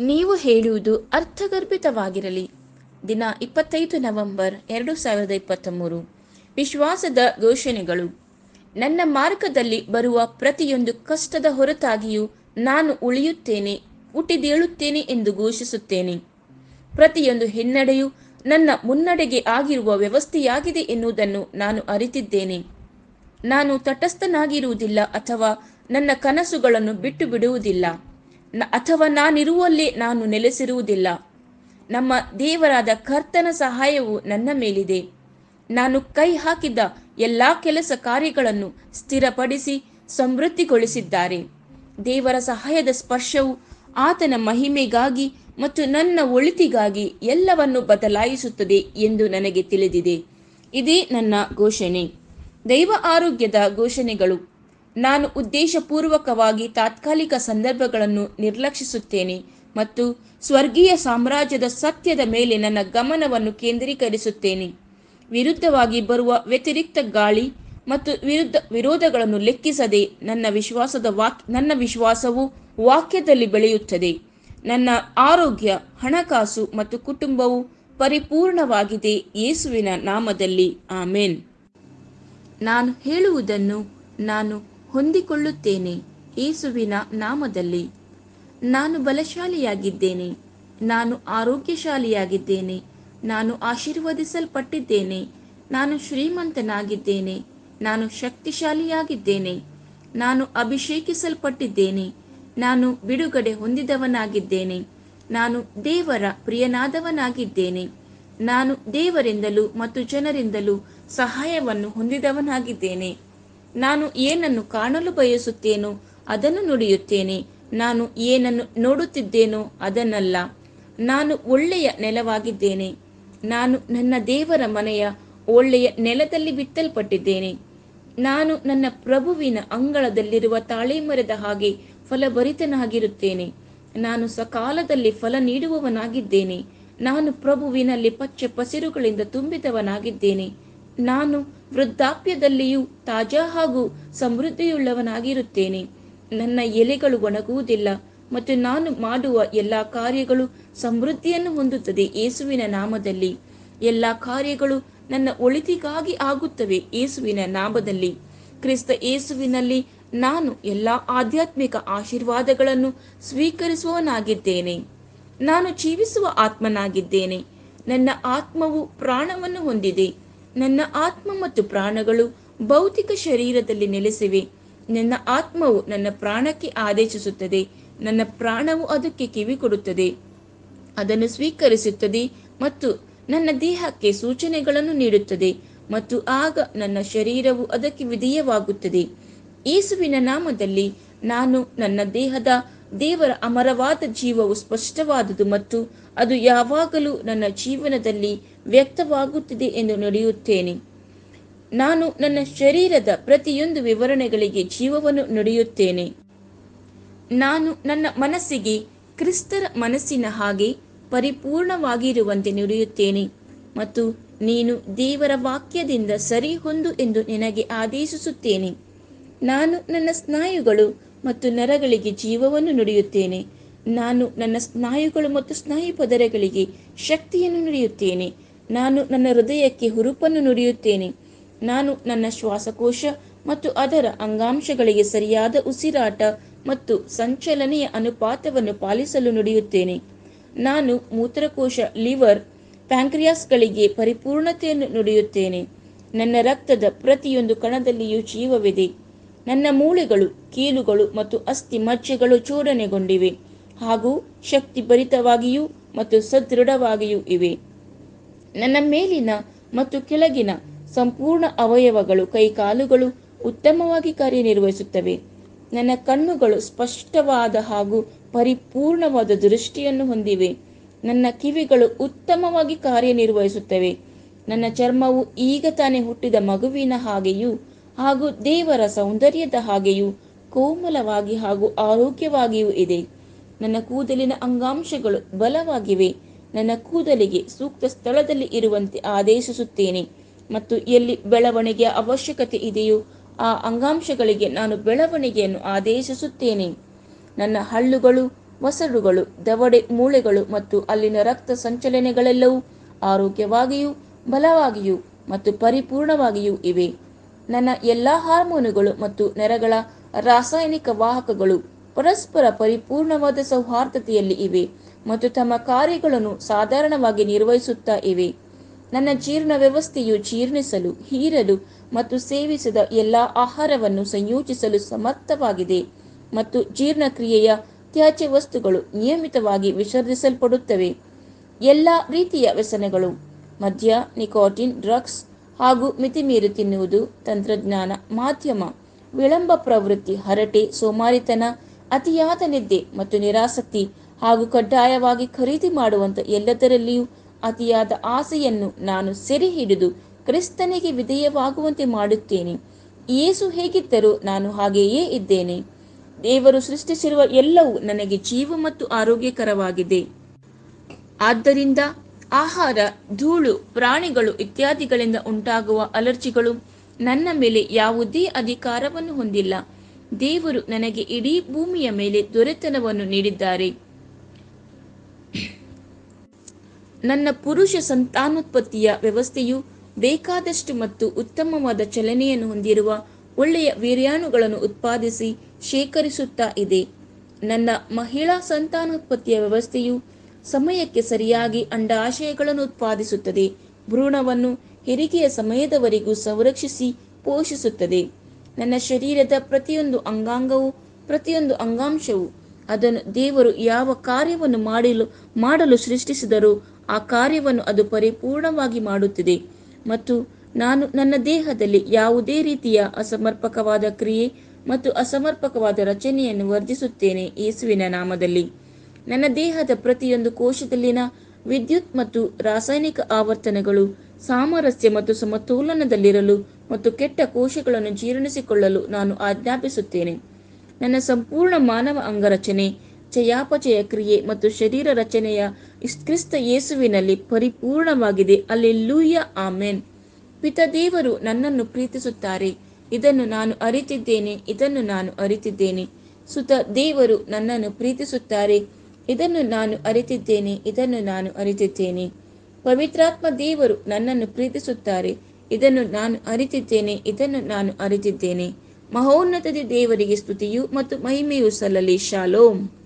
ನೀವು ಹೇಳುವುದು ಅರ್ಥಗರ್ಭಿತವಾಗಿರಲಿ ದಿನ ಇಪ್ಪತ್ತೈದು ನವೆಂಬರ್ ಎರಡು ಸಾವಿರದ ಇಪ್ಪತ್ತ ಮೂರು ವಿಶ್ವಾಸದ ಘೋಷಣೆಗಳು ನನ್ನ ಮಾರ್ಗದಲ್ಲಿ ಬರುವ ಪ್ರತಿಯೊಂದು ಕಷ್ಟದ ಹೊರತಾಗಿಯೂ ನಾನು ಉಳಿಯುತ್ತೇನೆ ಹುಟ್ಟಿದೇಳುತ್ತೇನೆ ಎಂದು ಘೋಷಿಸುತ್ತೇನೆ ಪ್ರತಿಯೊಂದು ಹಿನ್ನಡೆಯು ನನ್ನ ಮುನ್ನಡೆಗೆ ಆಗಿರುವ ವ್ಯವಸ್ಥೆಯಾಗಿದೆ ಎನ್ನುವುದನ್ನು ನಾನು ಅರಿತಿದ್ದೇನೆ ನಾನು ತಟಸ್ಥನಾಗಿರುವುದಿಲ್ಲ ಅಥವಾ ನನ್ನ ಕನಸುಗಳನ್ನು ಬಿಟ್ಟು ಬಿಡುವುದಿಲ್ಲ ನ- ಅಥವಾ ನಾನಿರುವಲ್ಲೇ ನಾನು ನೆಲೆಸಿರುವುದಿಲ್ಲ ನಮ್ಮ ದೇವರಾದ ಕರ್ತನ ಸಹಾಯವು ನನ್ನ ಮೇಲಿದೆ ನಾನು ಕೈ ಹಾಕಿದ ಎಲ್ಲಾ ಕೆಲಸ ಕಾರ್ಯಗಳನ್ನು ಸ್ಥಿರಪಡಿಸಿ ಸಮೃದ್ಧಿಗೊಳಿಸಿದ್ದಾರೆ ದೇವರ ಸಹಾಯದ ಸ್ಪರ್ಶವು ಆತನ ಮಹಿಮೆಗಾಗಿ ಮತ್ತು ನನ್ನ ಒಳಿತಿಗಾಗಿ ಎಲ್ಲವನ್ನು ಬದಲಾಯಿಸುತ್ತದೆ ಎಂದು ನನಗೆ ತಿಳಿದಿದೆ ಇದೇ ನನ್ನ ಘೋಷಣೆ ದೈವ ಆರೋಗ್ಯದ ಘೋಷಣೆಗಳು ನಾನು ಉದ್ದೇಶಪೂರ್ವಕವಾಗಿ ತಾತ್ಕಾಲಿಕ ಸಂದರ್ಭಗಳನ್ನು ನಿರ್ಲಕ್ಷಿಸುತ್ತೇನೆ ಮತ್ತು ಸ್ವರ್ಗೀಯ ಸಾಮ್ರಾಜ್ಯದ ಸತ್ಯದ ಮೇಲೆ ನನ್ನ ಗಮನವನ್ನು ಕೇಂದ್ರೀಕರಿಸುತ್ತೇನೆ ವಿರುದ್ಧವಾಗಿ ಬರುವ ವ್ಯತಿರಿಕ್ತ ಗಾಳಿ ಮತ್ತು ವಿರುದ್ಧ ವಿರೋಧಗಳನ್ನು ಲೆಕ್ಕಿಸದೆ ನನ್ನ ವಿಶ್ವಾಸದ ವಾಕ್ ನನ್ನ ವಿಶ್ವಾಸವು ವಾಕ್ಯದಲ್ಲಿ ಬೆಳೆಯುತ್ತದೆ ನನ್ನ ಆರೋಗ್ಯ ಹಣಕಾಸು ಮತ್ತು ಕುಟುಂಬವು ಪರಿಪೂರ್ಣವಾಗಿದೆ ಯೇಸುವಿನ ನಾಮದಲ್ಲಿ ಆಮೇನ್ ನಾನು ಹೇಳುವುದನ್ನು ನಾನು ಹೊಂದಿಕೊಳ್ಳುತ್ತೇನೆ ಯೇಸುವಿನ ನಾಮದಲ್ಲಿ ನಾನು ಬಲಶಾಲಿಯಾಗಿದ್ದೇನೆ ನಾನು ಆರೋಗ್ಯಶಾಲಿಯಾಗಿದ್ದೇನೆ ನಾನು ಆಶೀರ್ವದಿಸಲ್ಪಟ್ಟಿದ್ದೇನೆ ನಾನು ಶ್ರೀಮಂತನಾಗಿದ್ದೇನೆ ನಾನು ಶಕ್ತಿಶಾಲಿಯಾಗಿದ್ದೇನೆ ನಾನು ಅಭಿಷೇಕಿಸಲ್ಪಟ್ಟಿದ್ದೇನೆ ನಾನು ಬಿಡುಗಡೆ ಹೊಂದಿದವನಾಗಿದ್ದೇನೆ ನಾನು ದೇವರ ಪ್ರಿಯನಾದವನಾಗಿದ್ದೇನೆ ನಾನು ದೇವರಿಂದಲೂ ಮತ್ತು ಜನರಿಂದಲೂ ಸಹಾಯವನ್ನು ಹೊಂದಿದವನಾಗಿದ್ದೇನೆ ನಾನು ಏನನ್ನು ಕಾಣಲು ಬಯಸುತ್ತೇನೋ ಅದನ್ನು ನುಡಿಯುತ್ತೇನೆ ನಾನು ಏನನ್ನು ನೋಡುತ್ತಿದ್ದೇನೋ ಅದನ್ನಲ್ಲ ನಾನು ಒಳ್ಳೆಯ ನೆಲವಾಗಿದ್ದೇನೆ ನಾನು ನನ್ನ ದೇವರ ಮನೆಯ ಒಳ್ಳೆಯ ನೆಲದಲ್ಲಿ ಬಿತ್ತಲ್ಪಟ್ಟಿದ್ದೇನೆ ನಾನು ನನ್ನ ಪ್ರಭುವಿನ ಅಂಗಳದಲ್ಲಿರುವ ತಾಳೆ ಮರದ ಹಾಗೆ ಫಲಭರಿತನಾಗಿರುತ್ತೇನೆ ನಾನು ಸಕಾಲದಲ್ಲಿ ಫಲ ನೀಡುವವನಾಗಿದ್ದೇನೆ ನಾನು ಪ್ರಭುವಿನಲ್ಲಿ ಪಚ್ಚೆ ಪಸಿರುಗಳಿಂದ ತುಂಬಿದವನಾಗಿದ್ದೇನೆ ನಾನು ವೃದ್ಧಾಪ್ಯದಲ್ಲಿಯೂ ತಾಜಾ ಹಾಗೂ ಸಮೃದ್ಧಿಯುಳ್ಳವನಾಗಿರುತ್ತೇನೆ ನನ್ನ ಎಲೆಗಳು ಒಣಗುವುದಿಲ್ಲ ಮತ್ತು ನಾನು ಮಾಡುವ ಎಲ್ಲ ಕಾರ್ಯಗಳು ಸಮೃದ್ಧಿಯನ್ನು ಹೊಂದುತ್ತದೆ ಯೇಸುವಿನ ನಾಮದಲ್ಲಿ ಎಲ್ಲ ಕಾರ್ಯಗಳು ನನ್ನ ಒಳಿತಿಗಾಗಿ ಆಗುತ್ತವೆ ಯೇಸುವಿನ ನಾಮದಲ್ಲಿ ಕ್ರಿಸ್ತ ಯೇಸುವಿನಲ್ಲಿ ನಾನು ಎಲ್ಲ ಆಧ್ಯಾತ್ಮಿಕ ಆಶೀರ್ವಾದಗಳನ್ನು ಸ್ವೀಕರಿಸುವವನಾಗಿದ್ದೇನೆ ನಾನು ಜೀವಿಸುವ ಆತ್ಮನಾಗಿದ್ದೇನೆ ನನ್ನ ಆತ್ಮವು ಪ್ರಾಣವನ್ನು ಹೊಂದಿದೆ ನನ್ನ ಆತ್ಮ ಮತ್ತು ಪ್ರಾಣಗಳು ಭೌತಿಕ ಶರೀರದಲ್ಲಿ ನೆಲೆಸಿವೆ ನನ್ನ ಆತ್ಮವು ನನ್ನ ಪ್ರಾಣಕ್ಕೆ ಆದೇಶಿಸುತ್ತದೆ ನನ್ನ ಪ್ರಾಣವು ಅದಕ್ಕೆ ಕಿವಿ ಕೊಡುತ್ತದೆ ಅದನ್ನು ಸ್ವೀಕರಿಸುತ್ತದೆ ಮತ್ತು ನನ್ನ ದೇಹಕ್ಕೆ ಸೂಚನೆಗಳನ್ನು ನೀಡುತ್ತದೆ ಮತ್ತು ಆಗ ನನ್ನ ಶರೀರವು ಅದಕ್ಕೆ ವಿಧೇಯವಾಗುತ್ತದೆ ಯೇಸುವಿನ ನಾಮದಲ್ಲಿ ನಾನು ನನ್ನ ದೇಹದ ದೇವರ ಅಮರವಾದ ಜೀವವು ಸ್ಪಷ್ಟವಾದುದು ಮತ್ತು ಅದು ಯಾವಾಗಲೂ ನನ್ನ ಜೀವನದಲ್ಲಿ ವ್ಯಕ್ತವಾಗುತ್ತಿದೆ ಎಂದು ನುಡಿಯುತ್ತೇನೆ ನಾನು ನನ್ನ ಶರೀರದ ಪ್ರತಿಯೊಂದು ವಿವರಣೆಗಳಿಗೆ ಜೀವವನ್ನು ನುಡಿಯುತ್ತೇನೆ ನಾನು ನನ್ನ ಮನಸ್ಸಿಗೆ ಕ್ರಿಸ್ತರ ಮನಸ್ಸಿನ ಹಾಗೆ ಪರಿಪೂರ್ಣವಾಗಿರುವಂತೆ ನುಡಿಯುತ್ತೇನೆ ಮತ್ತು ನೀನು ದೇವರ ವಾಕ್ಯದಿಂದ ಸರಿ ಹೊಂದು ಎಂದು ನಿನಗೆ ಆದೇಶಿಸುತ್ತೇನೆ ನಾನು ನನ್ನ ಸ್ನಾಯುಗಳು ಮತ್ತು ನರಗಳಿಗೆ ಜೀವವನ್ನು ನುಡಿಯುತ್ತೇನೆ ನಾನು ನನ್ನ ಸ್ನಾಯುಗಳು ಮತ್ತು ಸ್ನಾಯು ಪದರಗಳಿಗೆ ಶಕ್ತಿಯನ್ನು ನುಡಿಯುತ್ತೇನೆ ನಾನು ನನ್ನ ಹೃದಯಕ್ಕೆ ಹುರುಪನ್ನು ನುಡಿಯುತ್ತೇನೆ ನಾನು ನನ್ನ ಶ್ವಾಸಕೋಶ ಮತ್ತು ಅದರ ಅಂಗಾಂಶಗಳಿಗೆ ಸರಿಯಾದ ಉಸಿರಾಟ ಮತ್ತು ಸಂಚಲನೆಯ ಅನುಪಾತವನ್ನು ಪಾಲಿಸಲು ನುಡಿಯುತ್ತೇನೆ ನಾನು ಮೂತ್ರಕೋಶ ಲಿವರ್ ಪ್ಯಾಂಕ್ರಿಯಾಸ್ಗಳಿಗೆ ಪರಿಪೂರ್ಣತೆಯನ್ನು ನುಡಿಯುತ್ತೇನೆ ನನ್ನ ರಕ್ತದ ಪ್ರತಿಯೊಂದು ಕಣದಲ್ಲಿಯೂ ಜೀವವಿದೆ ನನ್ನ ಮೂಳೆಗಳು ಕೀಲುಗಳು ಮತ್ತು ಅಸ್ಥಿ ಮಜ್ಜೆಗಳು ಜೋಡಣೆಗೊಂಡಿವೆ ಹಾಗೂ ಶಕ್ತಿಭರಿತವಾಗಿಯೂ ಮತ್ತು ಸದೃಢವಾಗಿಯೂ ಇವೆ ನನ್ನ ಮೇಲಿನ ಮತ್ತು ಕೆಳಗಿನ ಸಂಪೂರ್ಣ ಅವಯವಗಳು ಕೈಕಾಲುಗಳು ಉತ್ತಮವಾಗಿ ಕಾರ್ಯನಿರ್ವಹಿಸುತ್ತವೆ ನನ್ನ ಕಣ್ಣುಗಳು ಸ್ಪಷ್ಟವಾದ ಹಾಗೂ ಪರಿಪೂರ್ಣವಾದ ದೃಷ್ಟಿಯನ್ನು ಹೊಂದಿವೆ ನನ್ನ ಕಿವಿಗಳು ಉತ್ತಮವಾಗಿ ಕಾರ್ಯನಿರ್ವಹಿಸುತ್ತವೆ ನನ್ನ ಚರ್ಮವು ಈಗ ತಾನೇ ಹುಟ್ಟಿದ ಮಗುವಿನ ಹಾಗೆಯೂ ಹಾಗೂ ದೇವರ ಸೌಂದರ್ಯದ ಹಾಗೆಯೂ ಕೋಮಲವಾಗಿ ಹಾಗೂ ಆರೋಗ್ಯವಾಗಿಯೂ ಇದೆ ನನ್ನ ಕೂದಲಿನ ಅಂಗಾಂಶಗಳು ಬಲವಾಗಿವೆ ನನ್ನ ಕೂದಲಿಗೆ ಸೂಕ್ತ ಸ್ಥಳದಲ್ಲಿ ಇರುವಂತೆ ಆದೇಶಿಸುತ್ತೇನೆ ಮತ್ತು ಎಲ್ಲಿ ಬೆಳವಣಿಗೆಯ ಅವಶ್ಯಕತೆ ಇದೆಯೋ ಆ ಅಂಗಾಂಶಗಳಿಗೆ ನಾನು ಬೆಳವಣಿಗೆಯನ್ನು ಆದೇಶಿಸುತ್ತೇನೆ ನನ್ನ ಹಳ್ಳುಗಳು ವಸಡುಗಳು ದವಡೆ ಮೂಳೆಗಳು ಮತ್ತು ಅಲ್ಲಿನ ರಕ್ತ ಸಂಚಲನೆಗಳೆಲ್ಲವೂ ಆರೋಗ್ಯವಾಗಿಯೂ ಬಲವಾಗಿಯೂ ಮತ್ತು ಪರಿಪೂರ್ಣವಾಗಿಯೂ ಇವೆ ನನ್ನ ಎಲ್ಲ ಹಾರ್ಮೋನುಗಳು ಮತ್ತು ನೆರಗಳ ರಾಸಾಯನಿಕ ವಾಹಕಗಳು ಪರಸ್ಪರ ಪರಿಪೂರ್ಣವಾದ ಸೌಹಾರ್ದತೆಯಲ್ಲಿ ಇವೆ ಮತ್ತು ತಮ್ಮ ಕಾರ್ಯಗಳನ್ನು ಸಾಧಾರಣವಾಗಿ ನಿರ್ವಹಿಸುತ್ತಾ ಇವೆ ನನ್ನ ಜೀರ್ಣ ವ್ಯವಸ್ಥೆಯು ಜೀರ್ಣಿಸಲು ಹೀರಲು ಮತ್ತು ಸೇವಿಸಿದ ಎಲ್ಲ ಆಹಾರವನ್ನು ಸಂಯೋಜಿಸಲು ಸಮರ್ಥವಾಗಿದೆ ಮತ್ತು ಜೀರ್ಣಕ್ರಿಯೆಯ ತ್ಯಾಜ್ಯ ವಸ್ತುಗಳು ನಿಯಮಿತವಾಗಿ ವಿಸರ್ಜಿಸಲ್ಪಡುತ್ತವೆ ಎಲ್ಲ ರೀತಿಯ ವ್ಯಸನಗಳು ಮದ್ಯ ನಿಕೋಟಿನ್ ಡ್ರಗ್ಸ್ ಹಾಗೂ ಮಿತಿಮೀರಿ ತಿನ್ನುವುದು ತಂತ್ರಜ್ಞಾನ ಮಾಧ್ಯಮ ವಿಳಂಬ ಪ್ರವೃತ್ತಿ ಹರಟೆ ಸೋಮಾರಿತನ ಅತಿಯಾದ ನಿದ್ದೆ ಮತ್ತು ನಿರಾಸಕ್ತಿ ಹಾಗೂ ಕಡ್ಡಾಯವಾಗಿ ಖರೀದಿ ಮಾಡುವಂತ ಎಲ್ಲದರಲ್ಲಿಯೂ ಅತಿಯಾದ ಆಸೆಯನ್ನು ನಾನು ಸೆರೆ ಹಿಡಿದು ಕ್ರಿಸ್ತನಿಗೆ ವಿಧೇಯವಾಗುವಂತೆ ಮಾಡುತ್ತೇನೆ ಯೇಸು ಹೇಗಿದ್ದರೂ ನಾನು ಹಾಗೆಯೇ ಇದ್ದೇನೆ ದೇವರು ಸೃಷ್ಟಿಸಿರುವ ಎಲ್ಲವೂ ನನಗೆ ಜೀವ ಮತ್ತು ಆರೋಗ್ಯಕರವಾಗಿದೆ ಆದ್ದರಿಂದ ಆಹಾರ ಧೂಳು ಪ್ರಾಣಿಗಳು ಇತ್ಯಾದಿಗಳಿಂದ ಉಂಟಾಗುವ ಅಲರ್ಜಿಗಳು ನನ್ನ ಮೇಲೆ ಯಾವುದೇ ಅಧಿಕಾರವನ್ನು ಹೊಂದಿಲ್ಲ ದೇವರು ನನಗೆ ಇಡೀ ಭೂಮಿಯ ಮೇಲೆ ದೊರೆತನವನ್ನು ನೀಡಿದ್ದಾರೆ ನನ್ನ ಪುರುಷ ಸಂತಾನೋತ್ಪತ್ತಿಯ ವ್ಯವಸ್ಥೆಯು ಬೇಕಾದಷ್ಟು ಮತ್ತು ಉತ್ತಮವಾದ ಚಲನೆಯನ್ನು ಹೊಂದಿರುವ ಒಳ್ಳೆಯ ವೀರ್ಯಾಣುಗಳನ್ನು ಉತ್ಪಾದಿಸಿ ಶೇಖರಿಸುತ್ತಾ ಇದೆ ನನ್ನ ಮಹಿಳಾ ಸಂತಾನೋತ್ಪತ್ತಿಯ ವ್ಯವಸ್ಥೆಯು ಸಮಯಕ್ಕೆ ಸರಿಯಾಗಿ ಅಂಡಾಶಯಗಳನ್ನು ಉತ್ಪಾದಿಸುತ್ತದೆ ಭ್ರೂಣವನ್ನು ಹೆರಿಗೆಯ ಸಮಯದವರೆಗೂ ಸಂರಕ್ಷಿಸಿ ಪೋಷಿಸುತ್ತದೆ ನನ್ನ ಶರೀರದ ಪ್ರತಿಯೊಂದು ಅಂಗಾಂಗವು ಪ್ರತಿಯೊಂದು ಅಂಗಾಂಶವು ಅದನ್ನು ದೇವರು ಯಾವ ಕಾರ್ಯವನ್ನು ಮಾಡಲು ಮಾಡಲು ಸೃಷ್ಟಿಸಿದರೋ ಆ ಕಾರ್ಯವನ್ನು ಅದು ಪರಿಪೂರ್ಣವಾಗಿ ಮಾಡುತ್ತಿದೆ ಮತ್ತು ನಾನು ನನ್ನ ದೇಹದಲ್ಲಿ ಯಾವುದೇ ರೀತಿಯ ಅಸಮರ್ಪಕವಾದ ಕ್ರಿಯೆ ಮತ್ತು ಅಸಮರ್ಪಕವಾದ ರಚನೆಯನ್ನು ವರ್ಜಿಸುತ್ತೇನೆ ಯೇಸುವಿನ ನಾಮದಲ್ಲಿ ನನ್ನ ದೇಹದ ಪ್ರತಿಯೊಂದು ಕೋಶದಲ್ಲಿನ ವಿದ್ಯುತ್ ಮತ್ತು ರಾಸಾಯನಿಕ ಆವರ್ತನಗಳು ಸಾಮರಸ್ಯ ಮತ್ತು ಸಮತೋಲನದಲ್ಲಿರಲು ಮತ್ತು ಕೆಟ್ಟ ಕೋಶಗಳನ್ನು ಜೀರ್ಣಿಸಿಕೊಳ್ಳಲು ನಾನು ಆಜ್ಞಾಪಿಸುತ್ತೇನೆ ನನ್ನ ಸಂಪೂರ್ಣ ಮಾನವ ಅಂಗರಚನೆ ಚಯಾಪಚಯ ಕ್ರಿಯೆ ಮತ್ತು ಶರೀರ ರಚನೆಯ ಕ್ರಿಸ್ತ ಯೇಸುವಿನಲ್ಲಿ ಪರಿಪೂರ್ಣವಾಗಿದೆ ಅಲ್ಲಿ ಲೂಯ್ಯ ಆಮೆನ್ ಪಿತ ದೇವರು ನನ್ನನ್ನು ಪ್ರೀತಿಸುತ್ತಾರೆ ಇದನ್ನು ನಾನು ಅರಿತಿದ್ದೇನೆ ಇದನ್ನು ನಾನು ಅರಿತಿದ್ದೇನೆ ಸುತ ದೇವರು ನನ್ನನ್ನು ಪ್ರೀತಿಸುತ್ತಾರೆ ಇದನ್ನು ನಾನು ಅರಿತಿದ್ದೇನೆ ಇದನ್ನು ನಾನು ಅರಿತಿದ್ದೇನೆ ಪವಿತ್ರಾತ್ಮ ದೇವರು ನನ್ನನ್ನು ಪ್ರೀತಿಸುತ್ತಾರೆ ಇದನ್ನು ನಾನು ಅರಿತಿದ್ದೇನೆ ಇದನ್ನು ನಾನು ಅರಿತಿದ್ದೇನೆ ಮಹೋನ್ನತದ ದೇವರಿಗೆ ಸ್ತುತಿಯು ಮತ್ತು ಮಹಿಮೆಯು ಸಲ್ಲಲಿ ಶಾಲೋಮ್